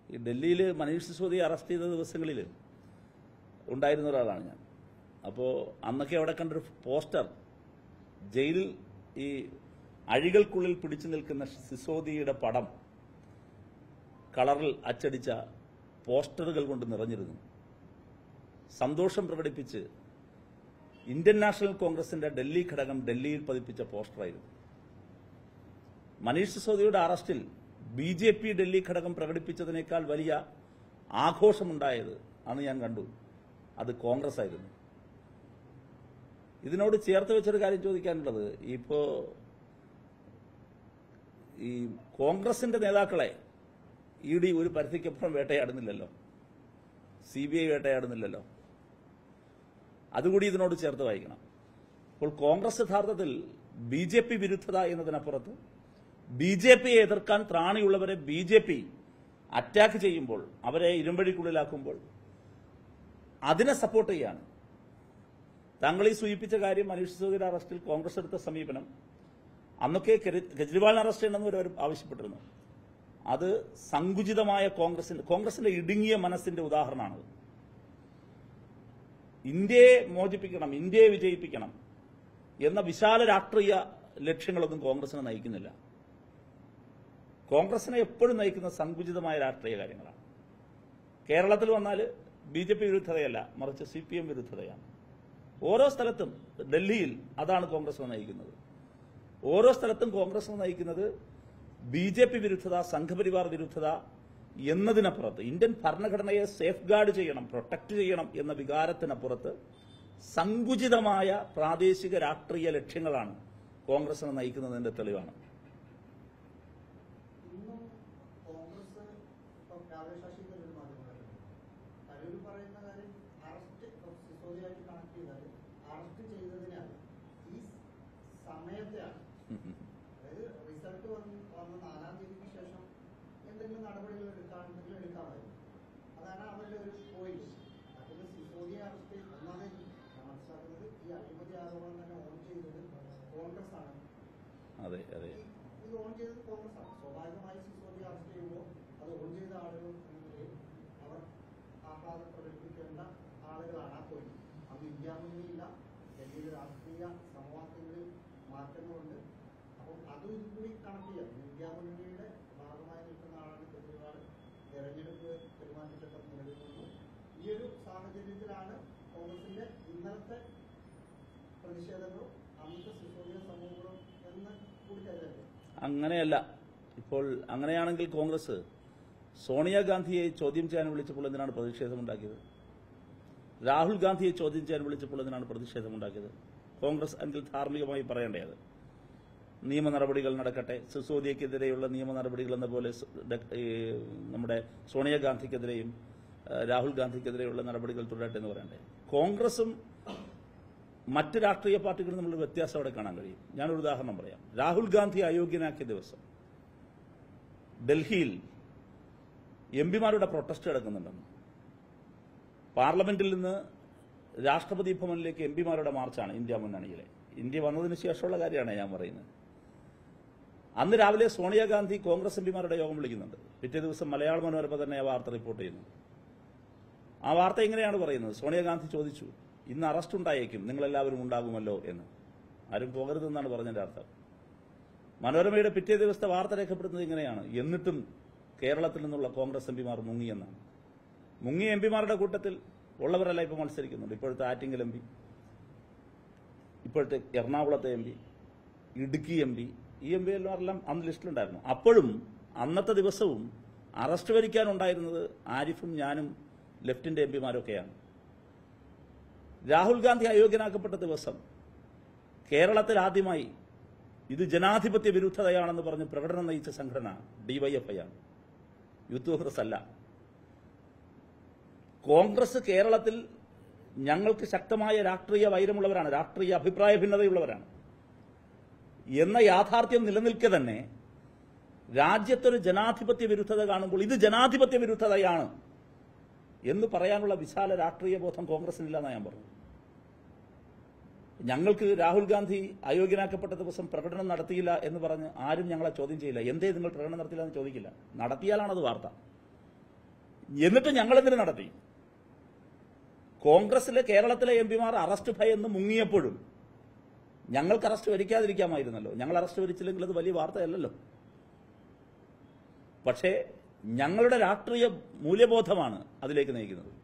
ഈ ഡൽഹിയിൽ മനീഷ് സിസോദിയെ അറസ്റ്റ് ചെയ്ത ദിവസങ്ങളിൽ ഉണ്ടായിരുന്ന ഒരാളാണ് ഞാൻ അപ്പോൾ അന്നൊക്കെ അവിടെ കണ്ടൊരു പോസ്റ്റർ ജയിലിൽ ഈ അഴികൾക്കുള്ളിൽ പിടിച്ചു നിൽക്കുന്ന സിസോദിയുടെ പടം കളറിൽ അച്ചടിച്ച പോസ്റ്ററുകൾ കൊണ്ട് നിറഞ്ഞിരുന്നു സന്തോഷം പ്രകടിപ്പിച്ച് ഇന്ത്യൻ നാഷണൽ കോൺഗ്രസിന്റെ ഡൽഹി ഘടകം ഡൽഹിയിൽ പതിപ്പിച്ച പോസ്റ്ററായിരുന്നു മനീഷ് സിസോദിയുടെ അറസ്റ്റിൽ ബി ജെ പി ഡൽഹി ഘടകം പ്രകടിപ്പിച്ചതിനേക്കാൾ വലിയ ആഘോഷമുണ്ടായത് അന്ന് ഞാൻ കണ്ടു അത് കോൺഗ്രസ് ആയിരുന്നു ഇതിനോട് ചേർത്ത് വെച്ചൊരു കാര്യം ചോദിക്കാനുള്ളത് ഇപ്പോ ഈ കോൺഗ്രസിന്റെ നേതാക്കളെ ഇ ഡി ഒരു പരിധിക്കപ്പുറം വേട്ടയാടുന്നില്ലല്ലോ സി ബി ഐ വേട്ടയാടുന്നില്ലല്ലോ അതുകൂടി ഇതിനോട് ചേർത്ത് വായിക്കണം അപ്പോൾ കോൺഗ്രസ് യഥാർത്ഥത്തിൽ ബി ജെ പി വിരുദ്ധത എന്നതിനപ്പുറത്ത് ബി ജെ പിയെ എതിർക്കാൻ ത്രാണിയുള്ളവരെ ബി ജെ പി അറ്റാക്ക് ചെയ്യുമ്പോൾ അവരെ ഇരുമ്പഴിക്കുള്ളിലാക്കുമ്പോൾ അതിനെ സപ്പോർട്ട് ചെയ്യാണ് താങ്കൾ ഈ സൂചിപ്പിച്ച കാര്യം മനീഷ് സിസോദിയുടെ അറസ്റ്റിൽ കോൺഗ്രസ് എടുത്ത സമീപനം അന്നൊക്കെ കെരി- കെജ്രിവാളിനെ അറസ്റ്റ് ചെയ്യണമെന്ന് അവർ ആവശ്യപ്പെട്ടിരുന്നു അത് സങ്കുചിതമായ കോൺഗ്രസിന്റെ കോൺഗ്രസിന്റെ ഇടുങ്ങിയ മനസ്സിന്റെ ഉദാഹരണമാണത് ഇന്ത്യയെ മോചിപ്പിക്കണം ഇന്ത്യയെ വിജയിപ്പിക്കണം എന്ന വിശാല രാഷ്ട്രീയ ലക്ഷ്യങ്ങളൊന്നും കോൺഗ്രസിനെ നയിക്കുന്നില്ല കോൺഗ്രസിനെ എപ്പോഴും നയിക്കുന്ന സങ്കുചിതമായ രാഷ്ട്രീയ കാര്യങ്ങളാണ് കേരളത്തിൽ വന്നാൽ ബി ജെ പി വിരുദ്ധതയല്ല മറിച്ച് സി പി എം വിരുദ്ധതയാണ് ഓരോ സ്ഥലത്തും ഡൽഹിയിൽ അതാണ് കോൺഗ്രസിനെ നയിക്കുന്നത് ഓരോ സ്ഥലത്തും കോൺഗ്രസിനെ നയിക്കുന്നത് ബി ജെ പി വിരുദ്ധത സംഘപരിവാർ വിരുദ്ധത എന്നതിനപ്പുറത്ത് ഇന്ത്യൻ ഭരണഘടനയെ സേഫ് ഗാർഡ് ചെയ്യണം പ്രൊട്ടക്ട് ചെയ്യണം എന്ന വികാരത്തിനപ്പുറത്ത് സങ്കുചിതമായ പ്രാദേശിക രാഷ്ട്രീയ ലക്ഷ്യങ്ങളാണ് കോൺഗ്രസിനെ നയിക്കുന്നതിന്റെ തെളിവാണ് ഇന്നും കോൺഗ്രസ് ഇപ്പം രാവിലെ ശശിധരൻ ഒരു മാധ്യമമായിരുന്നു തരൂർ പറയുന്ന കാര്യം അറസ്റ്റ് സിസോദിയായിട്ട് കണക്ട് ചെയ്താൽ അറസ്റ്റ് ചെയ്തതിനല്ല ഈ സമയത്തെയാണ് അതായത് റിസൾട്ട് വന്ന് വന്ന നാലാം തീയതിക്ക് ശേഷം എന്തെങ്കിലും നടപടികൾ എടുക്കാണെങ്കിൽ എടുക്കാമായിരുന്നു അതാണ് അവരുടെ ഒരു പോയിന്റ് മറ്റൊന്ന് സിസോദിയെ അറസ്റ്റ് ഒന്നാമത് ഞാൻ മനസ്സിലാക്കുന്നത് ഈ അഴിമതി ആരോപണം തന്നെ ഓൺ ചെയ്തത് കോൺഗ്രസ് ആണ് അതെ അതെ ഈ- ഇത് ഓൺ ചെയ്തത് കോൺഗ്രസ് ആണ് സ്വാഭാവികമായി സിസോദിയെ അറസ്റ്റ് ചെയ്യുമ്പോൾ അത് ഓൺ ചെയ്ത ആളുകൾ എന്ന നിലയിൽ അവർ ആഹ്ലാദം പ്രകടിപ്പിക്കേണ്ട ആളുകളാണ് ആ പോയിന്റ് അത് ഇന്ത്യ മുന്നണിയില്ല ഡൽഹിയിലെ രാഷ്ട്രീയ സമവാക്യങ്ങളിൽ മാറ്റങ്ങളുണ്ട് അപ്പം അതും ഇതും കൂടി കണക്ട് ചെയ്യാം ഇന്ത്യ മുന്നണിയുടെ ഭാഗമായി നിൽക്കുന്ന ആളാണ് കെജ്രിവാൾ തെരഞ്ഞെടുപ്പ് പെരുമാറ്റച്ചട്ടം നിലനിൽക്കുന്നു ഈ ഒരു സാഹചര്യത്തിലാണ് കോൺഗ്രസിന്റെ ഇന്നലത്തെ പ്രതിഷേധങ്ങളും അന്നത്തെ സിസോദിയ സമൂഹങ്ങളും എന്ന് കൂടി കരുതല്ലേ അങ്ങനെയല്ല ഇപ്പോൾ അങ്ങനെയാണെങ്കിൽ കോൺഗ്രസ് സോണിയാഗാന്ധിയെ ചോദ്യം ചെയ്യാൻ വിളിച്ചപ്പോൾ എന്തിനാണ് പ്രതിഷേധമുണ്ടാക്കിയത് രാഹുൽ ഗാന്ധിയെ ചോദ്യം ചെയ്യാൻ വിളിച്ചപ്പോൾ എന്തിനാണ് പ്രതിഷേധമുണ്ടാക്കിയത് കോൺഗ്രസ് എങ്കിൽ ധാർമ്മികമായി പറയേണ്ടത് നിയമ നടപടികൾ നടക്കട്ടെ സിസോദിയക്കെതിരെയുള്ള നിയമ നടപടികൾ എന്ന പോലെ സ് ഡ- ഈ നമ്മുടെ സോണിയാഗാന്ധിക്കെതിരെയും ആ, രാഹുൽ ഗാന്ധിക്കെതിരെയുള്ള നടപടികൾ തുടരട്ടെ എന്ന് പറയണ്ടേ കോൺഗ്രസും മറ്റ് രാഷ്ട്രീയ പാർട്ടികളും തമ്മിലുള്ള വ്യത്യാസം അവിടെ കാണാൻ കഴിയും ഞാനൊരു ഉദാഹരണം പറയാം രാഹുൽ ഗാന്ധി അയോഗ്യനാക്കിയ ദിവസം ഡൽഹിയിൽ എം പിമാരുടെ പ്രൊട്ടസ്റ്റ് നടക്കുന്നുണ്ടെന്ന് പാർലമെന്റിൽ നിന്ന് രാഷ്ട്രപതി ഭവനിലേക്ക് എം പിമാരുടെ മാർച്ചാണ് ഇന്ത്യ മുന്നണിയിലെ ഇന്ത്യ വന്നതിന് ശേഷമുള്ള കാര്യമാണ് ഞാൻ പറയുന്നത് അന്ന് രാവിലെ സോണിയാഗാന്ധി കോൺഗ്രസ് എം പിമാരുടെ യോഗം വിളിക്കുന്നുണ്ട് പിറ്റേ ദിവസം മലയാള മനോരമ തന്നെ ആ വാർത്ത റിപ്പോർട്ട് ചെയ്യുന്നു ആ വാർത്ത ഇങ്ങനെയാണ് പറയുന്നത് സോണിയാഗാന്ധി ചോദിച്ചു ഇന്ന് അറസ്റ്റ് ഉണ്ടായേക്കും നിങ്ങളെല്ലാവരും ഉണ്ടാകുമല്ലോ എന്ന് ആരും പോകരുതെന്നാണ് പറഞ്ഞതിന്റെ അർത്ഥം മനോരമയുടെ പിറ്റേ ദിവസത്തെ വാർത്ത രേഖപ്പെടുത്തുന്നത് ഇങ്ങനെയാണ് എന്നിട്ടും കേരളത്തിൽ നിന്നുള്ള കോൺഗ്രസ് എം പിമാർ മുങ്ങിയെന്നാണ് മുങ്ങിയ എം പിമാരുടെ കൂട്ടത്തിൽ ഉള്ളവരല്ല ഇപ്പോൾ മത്സരിക്കുന്നുണ്ട് ഇപ്പോഴത്തെ ആറ്റിങ്ങൽ എം പി ഇപ്പോഴത്തെ എറണാകുളത്തെ M P Idukki M P ഈ എം പി എല്ലാം അന്ന് ലിസ്റ്റിലുണ്ടായിരുന്നു അപ്പോഴും അന്നത്തെ ദിവസവും അറസ്റ്റ് വരിക്കാനുണ്ടായിരുന്നത് ആരിഫും ഞാനും ലെഫ്റ്റിന്റെ എം പിമാരൊക്കെയാണ് രാഹുൽ ഗാന്ധി അയോഗ്യനാക്കപ്പെട്ട ദിവസം കേരളത്തിൽ ആദ്യമായി ഇത് ജനാധിപത്യ വിരുദ്ധതയാണെന്ന് പറഞ്ഞ് പ്രകടനം നയിച്ച സംഘടന ഡിവൈഎഫ്ഐ ആണ് യൂത്ത് കോൺഗ്രസ് അല്ല കോൺഗ്രസ് കേരളത്തിൽ ഞങ്ങൾക്ക് ശക്തമായ രാഷ്ട്രീയ വൈരമുള്ളവരാണ് രാഷ്ട്രീയ അഭിപ്രായ ഭിന്നതയുള്ളവരാണ് എന്ന യാഥാർത്ഥ്യം നിലനിൽക്കെ തന്നെ രാജ്യത്തൊരു ജനാധിപത്യ വിരുദ്ധത കാണുമ്പോൾ ഇത് ജനാധിപത്യ വിരുദ്ധതയാണ് എന്ന് പറയാനുള്ള വിശാല രാഷ്ട്രീയ ബോധം കോൺഗ്രസിനില്ലെന്നാണ് ഞാൻ പറഞ്ഞത് ഞങ്ങൾക്ക് രാഹുൽ ഗാന്ധി അയോഗ്യനാക്കപ്പെട്ട ദിവസം പ്രകടനം നടത്തിയില്ല എന്ന് പറഞ്ഞ് ആരും ഞങ്ങളെ ചോദ്യം ചെയ്യില്ല എന്തേ നിങ്ങൾ പ്രകടനം നടത്തിയില്ല എന്ന് ചോദിക്കില്ല നടത്തിയാലാണത് വാർത്ത എന്നിട്ട് ഞങ്ങളെന്തിനു നടത്തി കോൺഗ്രസിലെ കേരളത്തിലെ എം പിമാർ അറസ്റ്റ് ഭയന്ന് മുങ്ങിയപ്പോഴും ഞങ്ങൾക്ക് അറസ്റ്റ് വരിക്കാതിരിക്കാമായിരുന്നല്ലോ ഞങ്ങൾ അറസ്റ്റ് വരിച്ചില്ലെങ്കിൽ അത് വലിയ വാർത്തയല്ലല്ലോ പക്ഷേ ഞങ്ങളുടെ രാഷ്ട്രീയ മൂല്യബോധമാണ് അതിലേക്ക് നയിക്കുന്നത്